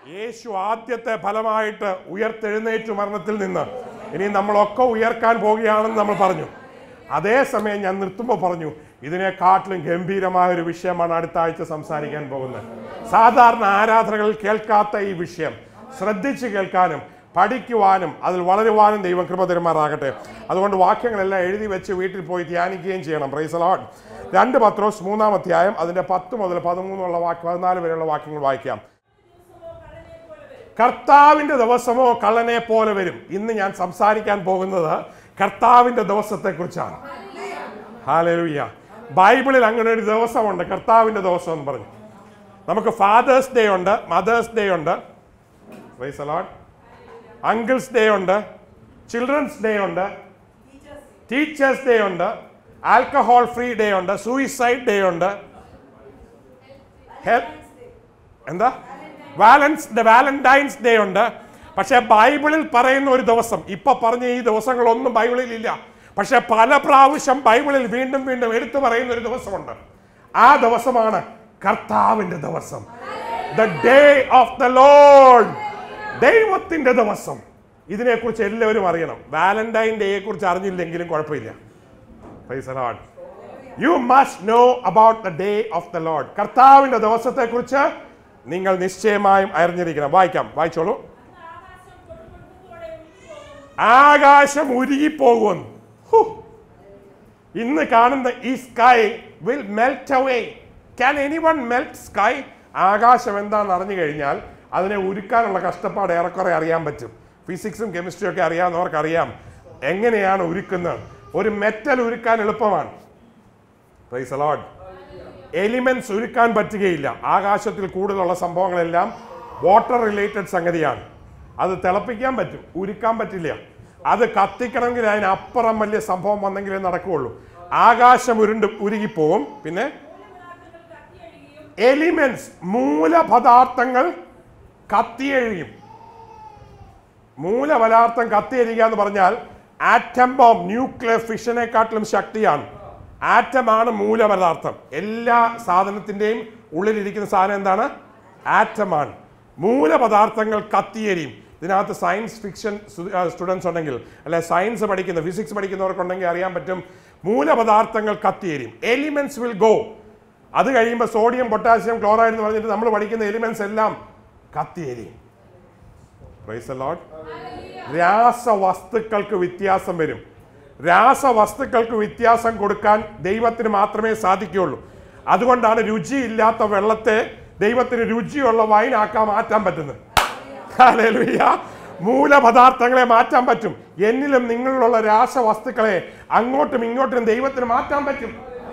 യേശു ആദ്യത്തെ ഫലമായിട്ട് ഉയർത്തെഴുന്നേറ്റു മരണത്തിൽ നിന്ന് ഇനി നമ്മളൊക്കെ ഉയർക്കാൻ പോവുകയാണെന്ന് നമ്മൾ പറഞ്ഞു അതേസമയം ഞാൻ നിർത്തുമ്പോൾ പറഞ്ഞു ഇതിനെക്കാട്ടിലും ഗംഭീരമായ ഒരു വിഷയമാണ് അടുത്ത ആഴ്ച സംസാരിക്കാൻ പോകുന്നത് സാധാരണ ആരാധനകളിൽ കേൾക്കാത്ത ഈ വിഷയം ശ്രദ്ധിച്ച് കേൾക്കാനും പഠിക്കുവാനും അതിൽ വളരുവാനും ദൈവം കൃപ തരുമാറാകട്ടെ അതുകൊണ്ട് വാക്യങ്ങളെല്ലാം എഴുതി വെച്ച് വീട്ടിൽ പോയി ധ്യാനിക്കുകയും ചെയ്യണം പ്രൈസ് ലോഡ് രണ്ട് പത്രോസ് മൂന്നാം അധ്യായം അതിന്റെ പത്ത് മുതൽ പതിമൂന്നുള്ള വാക്യ പതിനാല് വരെയുള്ള വാക്യങ്ങൾ വായിക്കാം കർത്താവിന്റെ ദിവസമോ കള്ളനെ പോലെ വരും ഇന്ന് ഞാൻ സംസാരിക്കാൻ പോകുന്നത് കർത്താവിന്റെ ദിവസത്തെ കുറിച്ചാണ് ഹാലലുയ്യ ബൈബിളിൽ അങ്ങനെ ഒരു ദിവസമുണ്ട് കർത്താവിന്റെ ദിവസം എന്ന് പറഞ്ഞു നമുക്ക് ഫാദേഴ്സ് ഡേ ഉണ്ട് മദേഴ്സ് ഡേ ഉണ്ട് അങ്കിൾസ് ഡേ ഉണ്ട് ചിൽഡ്രൻസ് ഡേ ഉണ്ട് ടീച്ചേഴ്സ് ഡേ ഉണ്ട് ആൽക്കഹോൾ ഫ്രീ ഡേ ഉണ്ട് സൂയിസൈഡ് ഡേ ഉണ്ട് ഹെൽത്ത് എന്താ വാലൻസ് വാലന്റൈൻസ് ഡേ ഉണ്ട് പക്ഷെ ബൈബിളിൽ പറയുന്ന ഒരു ദിവസം ഇപ്പൊ പറഞ്ഞ ഈ ദിവസങ്ങളൊന്നും ബൈബിളിൽ ഇല്ല പക്ഷെ പല പ്രാവശ്യം ബൈബിളിൽ വീണ്ടും വീണ്ടും എടുത്തു പറയുന്ന ഒരു ദിവസമുണ്ട് ആ ദിവസമാണ് കർത്താവിന്റെ ദിവസം the day of the Lord ദൈവത്തിന്റെ ദിവസം ഇതിനെക്കുറിച്ച് എല്ലാവരും അറിയണം വാലന്റൈൻ ഡേയെ കുറിച്ച് അറിഞ്ഞില്ലെങ്കിലും കുഴപ്പമില്ല praise Lord you must know about the day of the Lord കർത്താവിന്റെ ദിവസത്തെക്കുറിച്ച് നിങ്ങൾ നിശ്ചയമായും അറിഞ്ഞിരിക്കണം വായിക്കാം വായിച്ചോളൂ ആകാശം ഉരുകിപ്പോകുമെന്ന് ഹു. ഇന്ന് കാണുന്ന ഈ sky will melt away can anyone melt sky ആകാശം എന്താണെന്ന് അറിഞ്ഞു കഴിഞ്ഞാൽ അതിനെ ഉരുക്കാനുള്ള കഷ്ടപ്പാട് ഏറെക്കുറെ അറിയാൻ പറ്റും ഫിസിക്സും കെമിസ്ട്രിയും ഒക്കെ അറിയാവുന്നവർക്ക് അറിയാം എങ്ങനെയാണ് ഉരുക്കുന്നത് ഒരു മെറ്റൽ ഉരുക്കാൻ എളുപ്പമാണ് പ്രൈസ് അലോഡ് എലിമെന്റ്സ് ഉരുക്കാൻ പറ്റുകയില്ല ആകാശത്തിൽ കൂടുതലുള്ള സംഭവങ്ങളെല്ലാം വാട്ടർ റിലേറ്റഡ് സംഗതിയാണ് അത് തിളപ്പിക്കാൻ പറ്റും ഉരുക്കാൻ പറ്റില്ല അത് കത്തിക്കണമെങ്കിൽ അതിനപ്പുറം വലിയ സംഭവം വന്നെങ്കിലേ നടക്കുകയുള്ളൂ ആകാശം ഉരുണ്ട് ഉരുകിപ്പോവും പിന്നെ എലിമെന്റ്സ് മൂലപദാർത്ഥങ്ങൾ കത്തിയെഴിയും മൂലപദാർത്ഥം കത്തിയെരിയുക എന്ന് പറഞ്ഞാൽ ആറ്റം ബോംബ് ന്യൂക്ലിയർ ഫിഷനെക്കാട്ടിലും ശക്തിയാണ് ആറ്റമാണ് മൂലപദാർത്ഥം എല്ലാ സാധനത്തിന്റെയും ഉള്ളിലിരിക്കുന്ന സാധനം എന്താണ് ആറ്റമാണ് മൂലപദാർത്ഥങ്ങൾ കത്തിയെരിയും ഇതിനകത്ത് സയൻസ് ഫിക്ഷൻ സ്റ്റുഡൻസ് ഉണ്ടെങ്കിൽ അല്ലെ സയൻസ് പഠിക്കുന്ന ഫിസിക്സ് പഠിക്കുന്നവർക്കുണ്ടെങ്കിൽ അറിയാൻ പറ്റും മൂലപദാർത്ഥങ്ങൾ കത്തിയെരിയും എലിമെന്റ്സ് വിൽ ഗോ അത് കഴിയുമ്പോൾ സോഡിയം പൊട്ടാസ്യം ക്ലോറൈഡ് എന്ന് പറഞ്ഞിട്ട് നമ്മൾ പഠിക്കുന്ന എലിമെന്റ്സ് എല്ലാം കത്തിയെരിയും പ്രൈസ് ലോഡ് രാസവസ്തുക്കൾക്ക് വ്യത്യാസം വരും രാസവസ്തുക്കൾക്ക് വ്യത്യാസം കൊടുക്കാൻ ദൈവത്തിന് മാത്രമേ സാധിക്കുകയുള്ളൂ അതുകൊണ്ടാണ് രുചിയില്ലാത്ത വെള്ളത്തെ ദൈവത്തിന് രുചിയുള്ള വൈനാക്കാൻ മാറ്റാൻ പറ്റുന്നത് ഹല്ലേലൂയ. മൂലപദാർത്ഥങ്ങളെ മാറ്റാൻ പറ്റും എന്നിലും നിങ്ങളിലുള്ള രാസവസ്തുക്കളെ അങ്ങോട്ടും ഇങ്ങോട്ടും ദൈവത്തിന് മാറ്റാൻ പറ്റും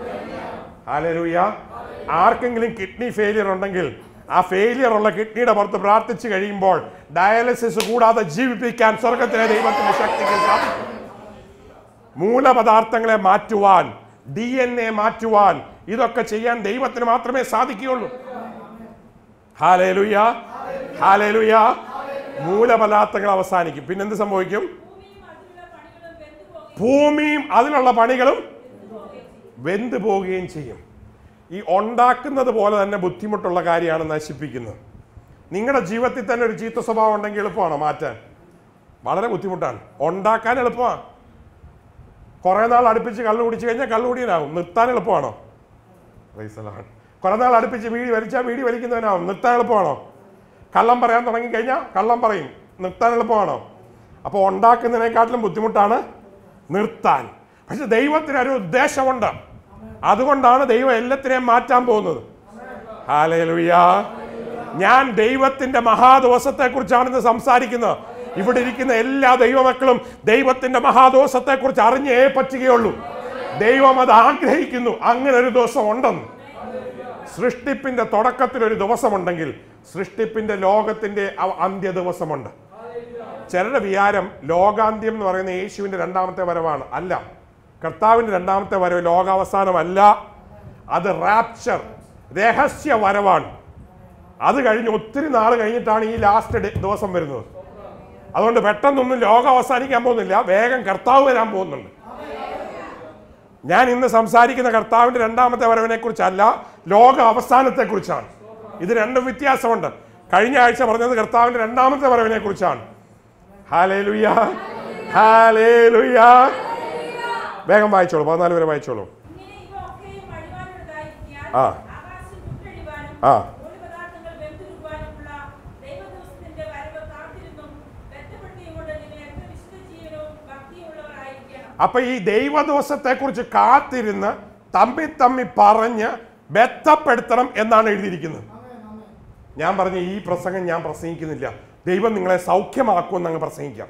ഹാലരൂയ ആർക്കെങ്കിലും കിഡ്നി ഫെയിലിയർ ഉണ്ടെങ്കിൽ ആ ഫെയിലിയർ ഉള്ള കിഡ്നിയുടെ പുറത്ത് പ്രാർത്ഥിച്ചു കഴിയുമ്പോൾ ഡയാലിസിസ് കൂടാതെ ജീവിപ്പിക്കാൻ സ്വർഗത്തിലെ ദൈവത്തിന്റെ ശക്തിക്ക് സാധിക്കും മൂലപദാർത്ഥങ്ങളെ മാറ്റുവാൻ ഡി എൻ എ മാറ്റുവാൻ ഇതൊക്കെ ചെയ്യാൻ ദൈവത്തിന് മാത്രമേ സാധിക്കുകയുള്ളൂ ഹാലേലുയ ഹാലേലുയ മൂലപദാർത്ഥങ്ങൾ അവസാനിക്കും പിന്നെന്ത് സംഭവിക്കും ഭൂമിയും അതിലുള്ള പണികളും വെന്തു പോവുകയും ചെയ്യും ഈ ഉണ്ടാക്കുന്നത് പോലെ തന്നെ ബുദ്ധിമുട്ടുള്ള കാര്യമാണ് നശിപ്പിക്കുന്നത് നിങ്ങളുടെ ജീവിതത്തിൽ തന്നെ ഒരു ചീത്ത സ്വഭാവം ഉണ്ടെങ്കിൽ എളുപ്പമാണോ മാറ്റാൻ വളരെ ബുദ്ധിമുട്ടാണ് ഉണ്ടാക്കാൻ എളുപ്പമാണ് കുറേ നാൾ അടുപ്പിച്ച് കള്ളു കുടിച്ചു കഴിഞ്ഞാൽ കള്ളു കുടിയനാവും നിർത്താൻ എളുപ്പമാണോ റൈസലാണ് കുറേ നാൾ അടുപ്പിച്ച് വീടി വലിച്ചാൽ വീടി വലിക്കുന്നവനാവും നിർത്താൻ എളുപ്പമാണോ കള്ളം പറയാൻ തുടങ്ങി കഴിഞ്ഞാൽ കള്ളം പറയും നിർത്താൻ എളുപ്പമാണോ അപ്പോൾ ഉണ്ടാക്കുന്നതിനെക്കാട്ടിലും ബുദ്ധിമുട്ടാണ് നിർത്താൻ പക്ഷെ ദൈവത്തിന് ഒരു ഉദ്ദേശമുണ്ട് അതുകൊണ്ടാണ് ദൈവം എല്ലാത്തിനെയും മാറ്റാൻ പോകുന്നത് ഹാലലുയാ ഞാൻ ദൈവത്തിന്റെ മഹാദിവസത്തെ കുറിച്ചാണ് ഇന്ന് സംസാരിക്കുന്നത് ഇവിടെ ഇരിക്കുന്ന എല്ലാ ദൈവമക്കളും ദൈവത്തിന്റെ മഹാദിവസത്തെ കുറിച്ച് അറിഞ്ഞേ പറ്റുകയുള്ളൂ ദൈവം അത് ആഗ്രഹിക്കുന്നു അങ്ങനെ ഒരു ദിവസം ഉണ്ടെന്ന് സൃഷ്ടിപ്പിന്റെ തുടക്കത്തിൽ ഒരു ദിവസമുണ്ടെങ്കിൽ സൃഷ്ടിപ്പിന്റെ ലോകത്തിന്റെ അവ- അന്ത്യ ദിവസമുണ്ട് ചിലരുടെ വിചാരം ലോകാന്ത്യം എന്ന് പറയുന്ന യേശുവിന്റെ രണ്ടാമത്തെ വരവാണ് അല്ല കർത്താവിന്റെ രണ്ടാമത്തെ വരവ് ലോകാവസാനമല്ല അത് റാപ്ചർ രഹസ്യ വരവാണ് അത് കഴിഞ്ഞ് ഒത്തിരി നാൾ കഴിഞ്ഞിട്ടാണ് ഈ ലാസ്റ്റ് ദിവസം വരുന്നത് അതുകൊണ്ട് പെട്ടെന്നൊന്നും ലോകം അവസാനിക്കാൻ പോകുന്നില്ല വേഗം കർത്താവ് വരാൻ പോകുന്നുണ്ട് ഞാൻ ഇന്ന് സംസാരിക്കുന്ന കർത്താവിന്റെ രണ്ടാമത്തെ വരവിനെ കുറിച്ചല്ല ലോക അവസാനത്തെ കുറിച്ചാണ് ഇത് രണ്ടും വ്യത്യാസമുണ്ട് കഴിഞ്ഞ ആഴ്ച പറഞ്ഞത് കർത്താവിന്റെ രണ്ടാമത്തെ വരവിനെ കുറിച്ചാണ് ഹാലേലുയ ഹാലേലുയ വേഗം വായിച്ചോളൂ പതിനാല് വരെ വായിച്ചോളൂ ഇങ്ങനെ ഇവ ഒക്കെയും അഴിവാനുള്ളതായിരിക്കാൻ ആ. ആകാശം ചുട്ടഴിവാനും ആ. മൂലപദാർത്ഥങ്ങൾ വെന്തുരുകുവാനുമുള്ള ദൈവദിവസത്തിന്റെ വരവ് കാത്തിരുന്നും ബന്ധപ്പെട്ടുകൊണ്ട് നിങ്ങൾ എത്ര വിശുദ്ധ ജീവനവും ഭക്തിയുള്ളവരായിരിക്കണം അപ്പൊ ഈ ദൈവദിവസത്തെ കുറിച്ച് കാത്തിരുന്ന് തമ്മി തമ്മി പറഞ്ഞ് ബന്ധപ്പെടുത്തണം എന്നാണ് എഴുതിയിരിക്കുന്നത് ഞാൻ പറഞ്ഞ ഈ പ്രസംഗം ഞാൻ പ്രസംഗിക്കുന്നില്ല ദൈവം നിങ്ങളെ സൗഖ്യമാക്കുമെന്ന് അങ്ങ് പ്രസംഗിക്കാം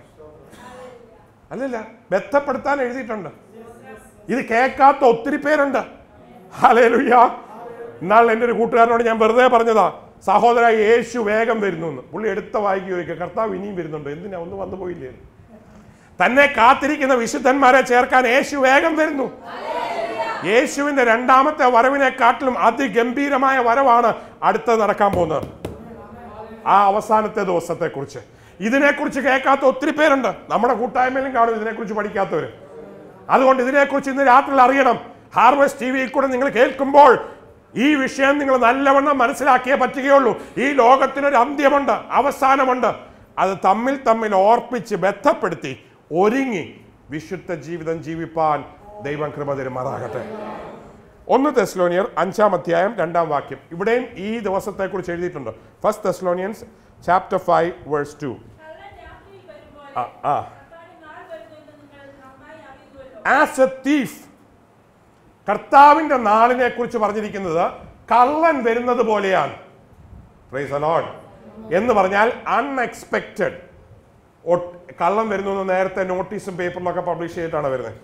അല്ലല്ല ബന്ധപ്പെടുത്താൻ എഴുതിയിട്ടുണ്ട് ഇത് കേൾക്കാത്ത ഒത്തിരി പേരുണ്ട് ഹലേലുയ്യ എന്നാൽ എൻ്റെ ഒരു കൂട്ടുകാരനോട് ഞാൻ വെറുതെ പറഞ്ഞതാ സഹോദര യേശു വേഗം വരുന്നു എന്ന് പുള്ളി എടുത്ത വായിക്കുക ചോദിക്കുക കർത്താവ് ഇനിയും വരുന്നുണ്ട് എന്തിനാ ഒന്ന് വന്നു പോയില്ലേ തന്നെ കാത്തിരിക്കുന്ന വിശുദ്ധന്മാരെ ചേർക്കാൻ യേശു വേഗം വരുന്നു യേശുവിന്റെ രണ്ടാമത്തെ വരവിനെക്കാട്ടിലും അതിഗംഭീരമായ വരവാണ് അടുത്ത് നടക്കാൻ പോകുന്നത് ആ അവസാനത്തെ ദിവസത്തെ കുറിച്ച് ഇതിനെക്കുറിച്ച് കേൾക്കാത്ത ഒത്തിരി പേരുണ്ട് നമ്മുടെ കൂട്ടായ്മയിലും കാണും ഇതിനെക്കുറിച്ച് പഠിക്കാത്തവര് അതുകൊണ്ട് ഇതിനെക്കുറിച്ച് ഇന്ന് രാത്രിയിൽ അറിയണം ഹാർവസ്റ്റ് ടി വിയിൽ കൂടെ നിങ്ങൾ കേൾക്കുമ്പോൾ ഈ വിഷയം നിങ്ങൾ നല്ലവണ്ണം മനസ്സിലാക്കിയേ പറ്റുകയുള്ളൂ ഈ ലോകത്തിനൊരു അന്ത്യമുണ്ട് അവസാനമുണ്ട് അത് തമ്മിൽ തമ്മിൽ ഓർപ്പിച്ച് ബന്ധപ്പെടുത്തി ഒരുങ്ങി വിശുദ്ധ ജീവിതം ജീവിപ്പാൻ ദൈവം കൃപ തരുമാറാകട്ടെ ഒന്ന് തെസ്ലോനിയർ അഞ്ചാം അധ്യായം രണ്ടാം വാക്യം ഇവിടെയും ഈ ദിവസത്തെക്കുറിച്ച് എഴുതിയിട്ടുണ്ട് first Thessalonians chapter five verse two കള്ളൻ രാത്രിയിൽ വരുമ്പോൾ ആ ആ കർത്താവിന്റെ നാൾ വരുന്നു എന്ന് നിങ്ങൾ നന്നായി അറിയുന്നുവല്ലോ ആസ് എ തീഫ് കർത്താവിന്റെ നാളിനെ കുറിച്ച് പറഞ്ഞിരിക്കുന്നത് കള്ളൻ വരുന്നത് പോലെയാണ് Praise the Lord. എന്ന് പറഞ്ഞാൽ അൺഎക്സ്പെക്റ്റഡ് കള്ളം വരുന്നു എന്ന് നേരത്തെ നോട്ടീസും പേപ്പറിലൊക്കെ പബ്ലിഷ് ചെയ്തിട്ടാണ് വരുന്നത്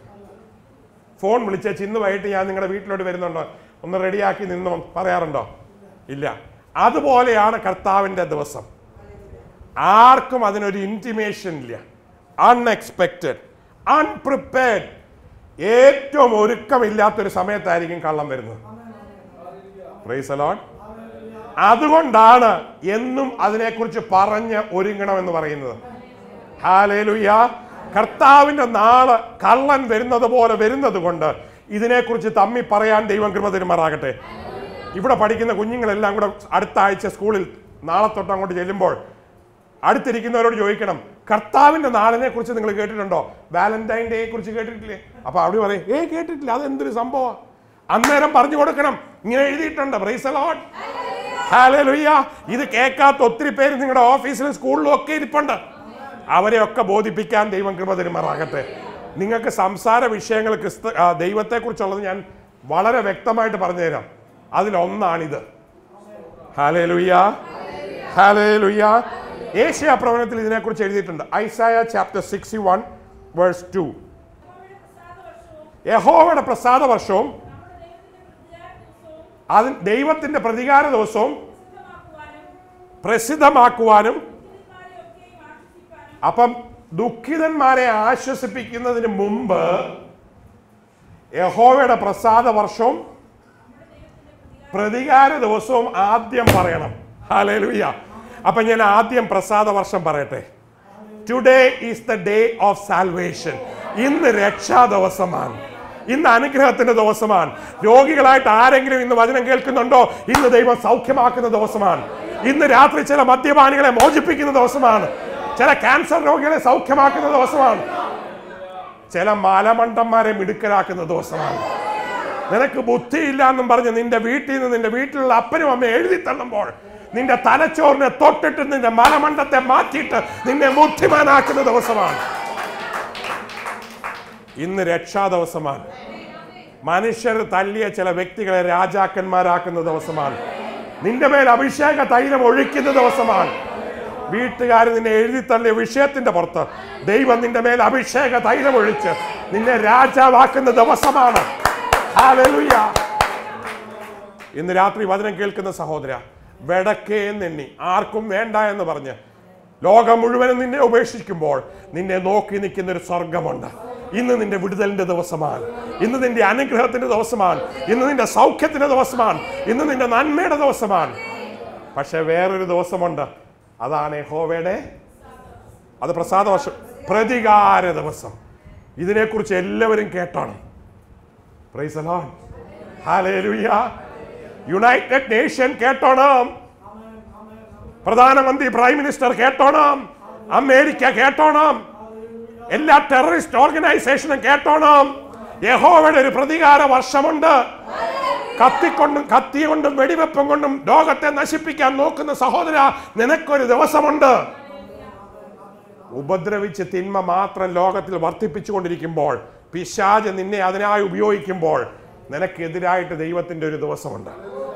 ഫോൺ വിളിച്ചേച്ച് ഇന്ന് വൈകിട്ട് ഞാൻ നിങ്ങളുടെ വീട്ടിലോട്ട് വരുന്നുണ്ടോ ഒന്ന് റെഡിയാക്കി നിന്നോ പറയാറുണ്ടോ ഇല്ല അതുപോലെയാണ് കർത്താവിൻ്റെ ദിവസം ആർക്കും അതിനൊരു ഇൻറ്റിമേഷൻ ഇല്ല അൺഎക്സ്പെക്റ്റഡ് അൺപ്രിപ്പയർഡ് ഏറ്റവും ഒരുക്കമില്ലാത്തൊരു സമയത്തായിരിക്കും കള്ളം വരുന്നത് പ്രൈസ് അലോൺ അതുകൊണ്ടാണ് എന്നും അതിനെക്കുറിച്ച് പറഞ്ഞ് ഒരുങ്ങണമെന്ന് പറയുന്നത് ഹാലേലുയ്യ കർത്താവിന്റെ നാള് കള്ളൻ വരുന്നത് പോലെ വരുന്നത് കൊണ്ട് ഇതിനെക്കുറിച്ച് തമ്മി പറയാൻ ദൈവം കൃപ തരുമാറാകട്ടെ ഇവിടെ പഠിക്കുന്ന കുഞ്ഞുങ്ങളെല്ലാം കൂടെ അടുത്ത ആഴ്ച സ്കൂളിൽ നാളെ തൊട്ട് അങ്ങോട്ട് ചെല്ലുമ്പോൾ അടുത്തിരിക്കുന്നവരോട് ചോദിക്കണം കർത്താവിന്റെ നാളിനെ കുറിച്ച് നിങ്ങൾ കേട്ടിട്ടുണ്ടോ വാലന്റൈൻ ഡേയെ കുറിച്ച് കേട്ടിട്ടില്ലേ അപ്പൊ അവിടെ പറയും ഏ കേട്ടിട്ടില്ല അതെന്തൊരു സംഭവം അന്നേരം പറഞ്ഞു കൊടുക്കണം ഇങ്ങനെ എഴുതിയിട്ടുണ്ട് പ്രൈസ് ലോഡ് ഹാലലുയ്യ ഇത് കേൾക്കാത്ത ഒത്തിരി പേര് നിങ്ങളുടെ ഓഫീസിലും സ്കൂളിലും ഒക്കെ ഇരിപ്പുണ്ട് അവരെയൊക്കെ ബോധിപ്പിക്കാൻ ദൈവം കൃപ തരുമാറാകട്ടെ നിങ്ങൾക്ക് സംസാര വിഷയങ്ങൾ ക്രിസ്തു ആ, ദൈവത്തെക്കുറിച്ചുള്ളത് ഞാൻ വളരെ വ്യക്തമായിട്ട് പറഞ്ഞുതരാം അതിലൊന്നാണിത് ഹാലേ ലുയ്യ ഹാലേ ലുയ്യ ഏഷ്യ പ്രവചനത്തിൽ ഇതിനെക്കുറിച്ച് എഴുതിയിട്ടുണ്ട് Isaiah chapter sixty one verse two യഹോവയുടെ പ്രസാദ വർഷവും യഹോവയുടെ പ്രസാദ വർഷവും നമ്മുടെ ദൈവത്തിന്റെ പ്രതികാര ദിവസവും അത് ദൈവത്തിന്റെ പ്രതികാര ദിവസവും പ്രസിദ്ധമാക്കുവാനും പ്രസിദ്ധമാക്കുവാനും ദുഃഖിതന്മാരെയൊക്കെയും ആശ്വസിപ്പാനും അപ്പം ദുഃഖിതന്മാരെ ആശ്വസിപ്പിക്കുന്നതിന് മുമ്പ് യഹോവയുടെ പ്രസാദ വർഷവും പ്രതികാര ദിവസവും ആദ്യം പറയണം ഹാലേലുയ്യ അപ്പൊ ഞാൻ ആദ്യം പ്രസാദ വർഷം പറയട്ടെ today is the day of salvation ഇന്ന് രക്ഷാ ദിവസമാണ് ഇന്ന് അനുഗ്രഹത്തിന്റെ ദിവസമാണ് രോഗികളായിട്ട് ആരെങ്കിലും ഇന്ന് വചനം കേൾക്കുന്നുണ്ടോ ഇന്ന് ദൈവം സൗഖ്യമാക്കുന്ന ദിവസമാണ് ഇന്ന് രാത്രി ചില മദ്യപാനികളെ മോചിപ്പിക്കുന്ന ദിവസമാണ് ചില ക്യാൻസർ രോഗികളെ സൗഖ്യമാക്കുന്ന ദിവസമാണ് ചില മലമണ്ടന്മാരെ മിടുക്കലാക്കുന്ന ദിവസമാണ് നിനക്ക് ബുദ്ധിയില്ല എന്നും പറഞ്ഞ് നിന്റെ വീട്ടിൽ നിന്ന് നിന്റെ വീട്ടിലുള്ള അപ്പനും അമ്മയും എഴുതി തള്ളുമ്പോൾ നിന്റെ തലച്ചോറിനെ തൊട്ടിട്ട് നിന്റെ മലമണ്ടത്തെ മാറ്റിയിട്ട് നിന്നെ ബുദ്ധിമാനാക്കുന്ന ദിവസമാണ് ഇന്ന് രക്ഷാ ദിവസമാണ് മനുഷ്യർ തല്ലിയ ചില വ്യക്തികളെ രാജാക്കന്മാരാക്കുന്ന ദിവസമാണ് നിന്റെ മേൽ അഭിഷേക തൈലം ഒഴിക്കുന്ന ദിവസമാണ് വീട്ടുകാർ നിന്നെ എഴുതി തള്ളിയ വിഷയത്തിന്റെ പുറത്ത് ദൈവം നിന്റെ മേൽ അഭിഷേക തൈലം ഒഴിച്ച് നിന്നെ രാജാവാക്കുന്ന ദിവസമാണ് ഹല്ലേലൂയ. ഇന്ന് രാത്രി വചനം കേൾക്കുന്ന സഹോദര വെടക്കേ എന്നെണ്ണി ആർക്കും വേണ്ട എന്ന് പറഞ്ഞ് ലോകം മുഴുവനും നിന്നെ ഉപേക്ഷിക്കുമ്പോൾ നിന്നെ നോക്കി നിൽക്കുന്ന ഒരു സ്വർഗമുണ്ട് ഇന്ന് നിന്റെ വിടുതലിന്റെ ദിവസമാണ് ഇന്ന് നിന്റെ അനുഗ്രഹത്തിന്റെ ദിവസമാണ് ഇന്ന് നിന്റെ സൗഖ്യത്തിന്റെ ദിവസമാണ് ഇന്ന് നിന്റെ നന്മയുടെ ദിവസമാണ് പക്ഷെ വേറൊരു ദിവസമുണ്ട് അതാണ് യഹോവയുടെ അത് പ്രസാദ വർഷം പ്രതികാര ദിവസം ഇതിനെക്കുറിച്ച് എല്ലാവരും കേട്ടോണം praise the Lord. Hallelujah. United nation കേട്ടോണം പ്രധാനമന്ത്രി പ്രൈം മിനിസ്റ്റർ കേട്ടോണം അമേരിക്ക കേട്ടോണം എല്ലാ ടെററിസ്റ്റ് ഓർഗനൈസേഷനും കേട്ടോണം യഹോവയുടെ ഒരു പ്രതികാര വർഷമുണ്ട് കത്തിക്കൊണ്ടും കത്തി കൊണ്ടും വെടിവെപ്പും കൊണ്ടും ലോകത്തെ നശിപ്പിക്കാൻ നോക്കുന്ന സഹോദര നിനക്കൊരു ദിവസമുണ്ട് ഉപദ്രവിച്ച് തിന്മ മാത്രം ലോകത്തിൽ വർദ്ധിപ്പിച്ചുകൊണ്ടിരിക്കുമ്പോൾ പിശാജ് നിന്നെ അതിനായി ഉപയോഗിക്കുമ്പോൾ നിനക്കെതിരായിട്ട് ദൈവത്തിന്റെ ഒരു ദിവസമുണ്ട്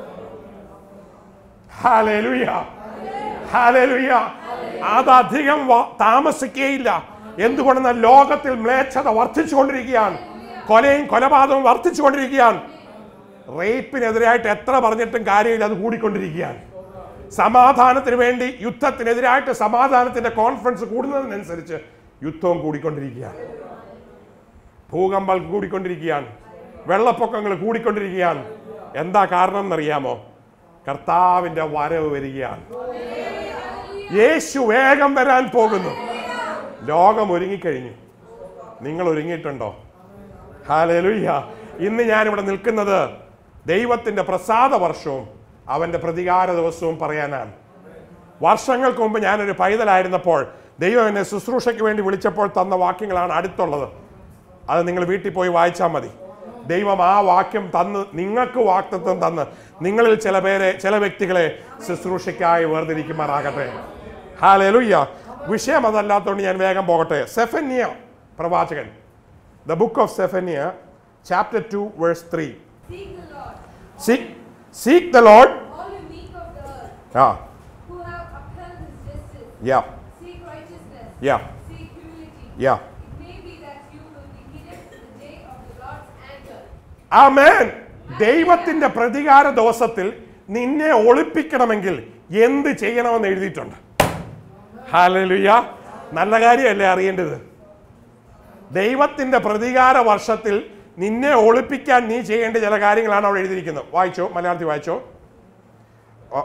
ഹാലേലുയ ഹാലേലുയ അതധികം വ- താമസിക്കുകയില്ല എന്തുകൊണ്ടെന്നാൽ ലോകത്തിൽ മ്ലേച്ഛത വർദ്ധിച്ചുകൊണ്ടിരിക്കുകയാണ് കൊലയും കൊലപാതകവും വർദ്ധിച്ചുകൊണ്ടിരിക്കുകയാണ് റേപ്പിനെതിരായിട്ട് എത്ര പറഞ്ഞിട്ടും കാര്യമില്ല അത് കൂടിക്കൊണ്ടിരിക്കുകയാണ് സമാധാനത്തിന് വേണ്ടി യുദ്ധത്തിനെതിരായിട്ട് സമാധാനത്തിന്റെ കോൺഫറൻസ് കൂടുന്നതിനനുസരിച്ച് യുദ്ധവും കൂടിക്കൊണ്ടിരിക്കുകയാണ് ഭൂകമ്പം കൂടിക്കൊണ്ടിരിക്കുകയാണ് വെള്ളപ്പൊക്കങ്ങൾ കൂടിക്കൊണ്ടിരിക്കുകയാണ് എന്താ കാരണം എന്നറിയാമോ കർത്താവിന്റെ വരവ് വരികയാണ് യേശു വേഗം വരാൻ പോകുന്നു ലോകം ഒരുങ്ങിക്കഴിഞ്ഞു നിങ്ങൾ ഒരുങ്ങിയിട്ടുണ്ടോ ഹാലലുയ്യ ഇന്ന് ഞാനിവിടെ നിൽക്കുന്നത് ദൈവത്തിന്റെ പ്രസാദ വർഷവും അവന്റെ പ്രതികാര ദിവസവും പറയാനാണ് വർഷങ്ങൾക്ക് മുമ്പ് ഞാനൊരു പൈതലായിരുന്നപ്പോൾ ദൈവം എന്നെ ശുശ്രൂഷയ്ക്ക് വേണ്ടി വിളിച്ചപ്പോൾ തന്ന വാക്യങ്ങളാണ് അടുത്തുള്ളത് അത് നിങ്ങൾ വീട്ടിൽ പോയി വായിച്ചാൽ മതി ദൈവം ആ വാക്യം തന്ന് നിങ്ങൾക്ക് വാക്തത്വം തന്ന് നിങ്ങളിൽ ചില പേരെ ചില വ്യക്തികളെ ശുശ്രൂഷയ്ക്കായി വേർതിരിക്കുമാറാകട്ടെ ഹാലേലുയ്യ വിഷയം അതല്ലാത്തതുകൊണ്ട് ഞാൻ വേഗം പോകട്ടെ സെഫന്യ പ്രവാചകൻ the book of Zephaniah chapter two verse three Seek the Lord, seek seek the Lord all you meek of the earth, ആ who have upheld his justice. യാ Seek righteousness. യാ Seek humility. യാ It may be that you will be hidden in the day of the Lord's anger. ആമേൻ ദൈവത്തിന്റെ പ്രതികാര ദിവസത്തിൽ നിന്നെ ഒളിപ്പിക്കണമെങ്കിൽ എന്ത് ചെയ്യണമെന്ന് എഴുതിയിട്ടുണ്ട് ഹാലലുയ നല്ല കാര്യമല്ലേ അറിയേണ്ടത് ദൈവത്തിന്റെ പ്രതികാര വർഷത്തിൽ നിന്നെ ഒളിപ്പിക്കാൻ നീ ചെയ്യേണ്ട ചില കാര്യങ്ങളാണ് അവിടെ എഴുതിയിരിക്കുന്നത് വായിച്ചോ മലയാളത്തിൽ വായിച്ചോ ഓ,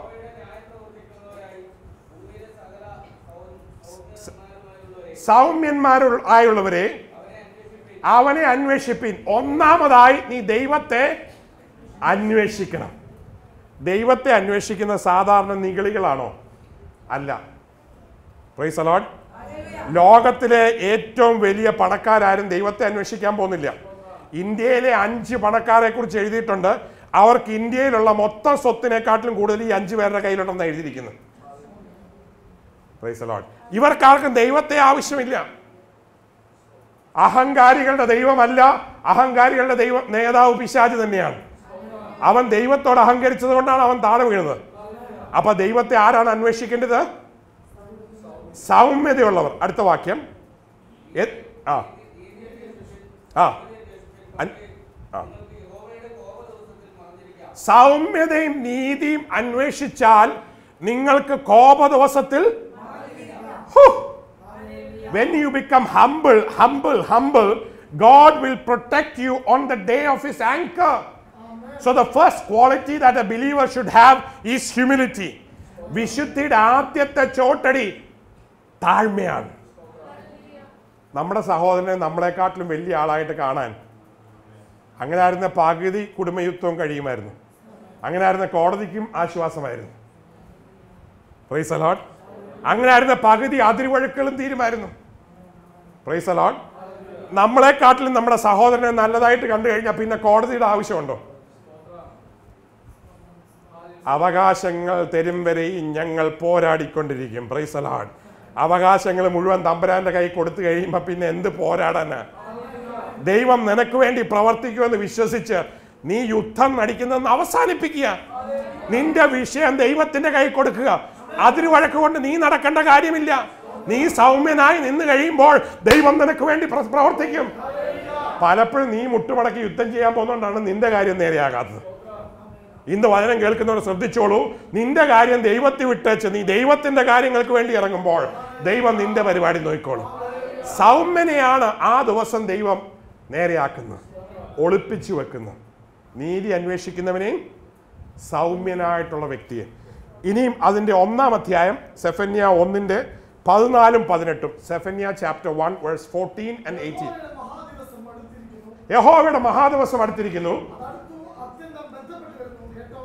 സൗമ്യന്മാരു ആയുള്ളവരെ അവനെ അന്വേഷിപ്പിൻ ഒന്നാമതായി നീ ദൈവത്തെ അന്വേഷിക്കണം ദൈവത്തെ അന്വേഷിക്കുന്ന സാധാരണ നിഗളികളാണോ അല്ല പ്രൈസ് അലോഡ് ലോകത്തിലെ ഏറ്റവും വലിയ പണക്കാരും ദൈവത്തെ അന്വേഷിക്കാൻ പോകുന്നില്ല ഇന്ത്യയിലെ അഞ്ച് പണക്കാരെ കുറിച്ച് എഴുതിയിട്ടുണ്ട് അവർക്ക് ഇന്ത്യയിലുള്ള മൊത്തം സ്വത്തിനെക്കാട്ടിലും കൂടുതൽ ഈ അഞ്ച് പേരുടെ കയ്യിലുണ്ടെന്ന് എഴുതിയിരിക്കുന്നു പ്രൈസ് അലോഡ് ഇവർക്കാർക്കും ദൈവത്തെ ആവശ്യമില്ല അഹങ്കാരികളുടെ ദൈവമല്ല അഹങ്കാരികളുടെ ദൈവ നേതാവ് പിശാച് തന്നെയാണ് അവൻ ദൈവത്തോട് അഹങ്കരിച്ചത് കൊണ്ടാണ് അവൻ താഴെ വീഴുന്നത് അപ്പൊ ദൈവത്തെ ആരാണ് അന്വേഷിക്കേണ്ടത് സൗമ്യതയുള്ളവർ അടുത്ത വാക്യം എ- ആ ആ അൻ- ആ. സൗമ്യതയും നീതിയും അന്വേഷിച്ചാൽ നിങ്ങൾക്ക് കോപ ദിവസത്തിൽ ഹൂ, when you become humble, humble, humble, God will protect you on the day of His anchor. So, the first quality that a believer should have is humility. വിശുദ്ധിയുടെ ആദ്യത്തെ ചോട്ടടി താഴ്മയാണ് നമ്മുടെ സഹോദരനെ നമ്മളെക്കാട്ടിലും വലിയ ആളായിട്ട് കാണാൻ അങ്ങനെ ആയിരുന്ന പകുതി കുടുംബയുദ്ധവും കഴിയുമായിരുന്നു അങ്ങനെ ആയിരുന്ന കോടതിക്കും ആശ്വാസമായിരുന്നു പ്രൈസ് അലോട്ട് അങ്ങനെ ആയിരുന്ന പകുതി അതിർവഴുക്കളും തീരുമായിരുന്നു പ്രൈസ് അലോട്ട് നമ്മളെക്കാട്ടിലും നമ്മുടെ സഹോദരനെ നല്ലതായിട്ട് കണ്ടു കഴിഞ്ഞാൽ പിന്നെ കോടതിയുടെ ആവശ്യമുണ്ടോ അവകാശങ്ങൾ തരും വരെയും ഞങ്ങൾ പോരാടിക്കൊണ്ടിരിക്കും പ്രൈസ് അലോട്ട് അവകാശങ്ങൾ മുഴുവൻ തമ്പുരാന്റെ കൈ കൊടുത്തു കഴിയുമ്പോൾ പിന്നെ എന്ത് പോരാടാനാ ദൈവം നിനക്ക് വേണ്ടി പ്രവർത്തിക്കുമെന്ന് വിശ്വസിച്ച് നീ യുദ്ധം നടിക്കുന്നതെന്ന് അവസാനിപ്പിക്കുക നിന്റെ വിഷയം ദൈവത്തിന്റെ കൈ കൊടുക്കുക അതിന് വഴക്ക് കൊണ്ട് നീ നടക്കേണ്ട കാര്യമില്ല നീ സൗമ്യനായി നിന്ന് കഴിയുമ്പോൾ ദൈവം നിനക്ക് വേണ്ടി പ്ര- പ്രവർത്തിക്കും പലപ്പോഴും നീ മുട്ടുമടക്കി യുദ്ധം ചെയ്യാൻ പോകുന്നതുകൊണ്ടാണ് നിന്റെ കാര്യം നേരെയാകാത്തത് ഇന്ന് വചനം കേൾക്കുന്നവർ ശ്രദ്ധിച്ചോളൂ നിന്റെ കാര്യം ദൈവത്തിൽ വിട്ടേച്ച് നീ ദൈവത്തിന്റെ കാര്യങ്ങൾക്ക് വേണ്ടി ഇറങ്ങുമ്പോൾ ദൈവം നിന്റെ പരിപാടി നോക്കിക്കോളും സൗമ്യനെയാണ് ആ ദിവസം ദൈവം നേരെയാക്കുന്നത് ഒളിപ്പിച്ചു വെക്കുന്നത് നീതി അന്വേഷിക്കുന്നവനെയും സൗമ്യനായിട്ടുള്ള വ്യക്തിയെ ഇനിയും അതിന്റെ ഒന്നാം അധ്യായം സെഫന്യ ഒന്നിന്റെ പതിനാലും പതിനെട്ടും Zephaniah chapter one verse fourteen and eighteen മഹാദിവസം അടുത്തിരിക്കുന്നു യഹോവയുടെ മഹാദിവസം അടുത്തിരിക്കുന്നു അടുത്തു അത്യന്തം ബന്ധപ്പെട്ട് വരുന്നു കേട്ടോ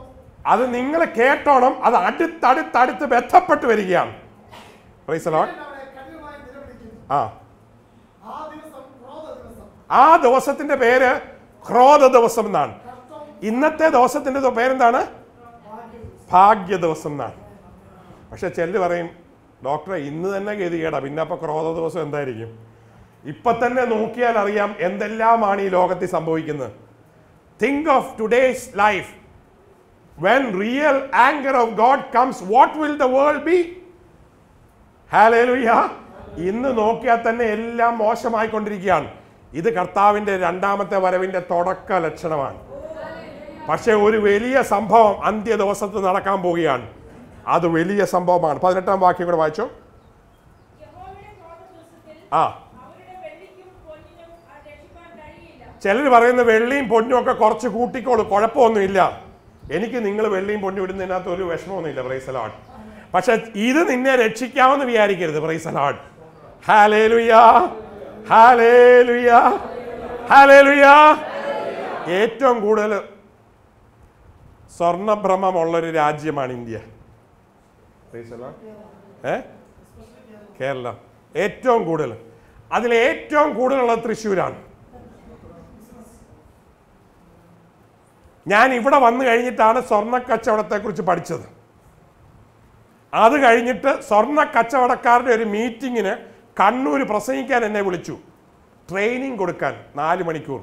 അത് നിങ്ങൾ കേട്ടോണം അത് അടുത്തടുത്തടുത്ത് ബന്ധപ്പെട്ട് വരികയാണ് Praise the Lord. ഞാൻ അവരെ കഠിനമായി നിലവിളിക്കുന്നു ആ ആ ദിവസം ക്രോധ ദിവസം ആ ദിവസത്തിന്റെ പേര് ക്രോധ ദിവസം എന്നാണ് കഷ്ടം ഇന്നത്തെ ദിവസത്തിന്റെ ദോ- പേരെന്താണ് ഭാഗ്യ ദിവസം എന്നാണ് പക്ഷെ ചെല്ല് പറയും ഡോക്ടറെ ഇന്ന് തന്നെ ഗതികേടാ പിന്നെ അപ്പൊ ക്രോധ ദിവസം എന്തായിരിക്കും ഇപ്പൊ തന്നെ നോക്കിയാൽ അറിയാം എന്തെല്ലാമാണ് ഈ ലോകത്തിൽ സംഭവിക്കുന്നത് think of today's life when real anchor of God comes what will the world be hallelujah ഇന്ന് നോക്കിയാൽ തന്നെ എല്ലാം മോശമായിക്കൊണ്ടിരിക്കുകയാണ് ഇത് കർത്താവിന്റെ രണ്ടാമത്തെ വരവിന്റെ തുടക്ക ലക്ഷണമാണ് പക്ഷേ ഒരു വലിയ സംഭവം അന്ത്യ ദിവസത്ത് നടക്കാൻ പോവുകയാണ് അത് വലിയ സംഭവമാണ് പതിനെട്ടാം വാക്യം കൂടെ വായിച്ചോ യഹോവയുടെ ക്രോധദിവസത്തിൽ ആ അവരുടെ വെള്ളിക്കും പൊന്നിനും അത് രക്ഷിപ്പാൻ കഴിയില്ല ചിലർ പറയുന്ന വെള്ളിയും പൊന്നും ഒക്കെ കുറച്ച് കൂട്ടിക്കോളൂ കുഴപ്പമൊന്നുമില്ല എനിക്ക് നിങ്ങൾ വെള്ളിയും പൊന്നും ഇടുന്നതിനകത്ത് ഒരു വിഷമമൊന്നുമില്ല പ്രൈസലാഡ് പക്ഷെ ഇത് നിന്നെ രക്ഷിക്കാമെന്ന് വിചാരിക്കരുത് പ്രൈസലാഡ് ഹാലേലുയാ ഹാലേലുയാ ഹാലേലുയാ ഏറ്റവും കൂടുതൽ സ്വർണഭ്രമമുള്ളൊരു രാജ്യമാണ് ഇന്ത്യ Praise the Lord. ഏ കേരളം ഏറ്റവും കൂടുതൽ അതിൽ ഏറ്റവും കൂടുതലുള്ളത് തൃശ്ശൂരാണ് ഞാൻ ഇവിടെ വന്നു കഴിഞ്ഞിട്ടാണ് സ്വർണ്ണ കച്ചവടത്തെക്കുറിച്ച് പഠിച്ചത് അത് കഴിഞ്ഞിട്ട് സ്വർണ്ണ കച്ചവടക്കാരുടെ ഒരു മീറ്റിങ്ങിന് കണ്ണൂർ പ്രസംഗിക്കാൻ എന്നെ വിളിച്ചു ട്രെയിനിങ് കൊടുക്കാൻ നാല് മണിക്കൂർ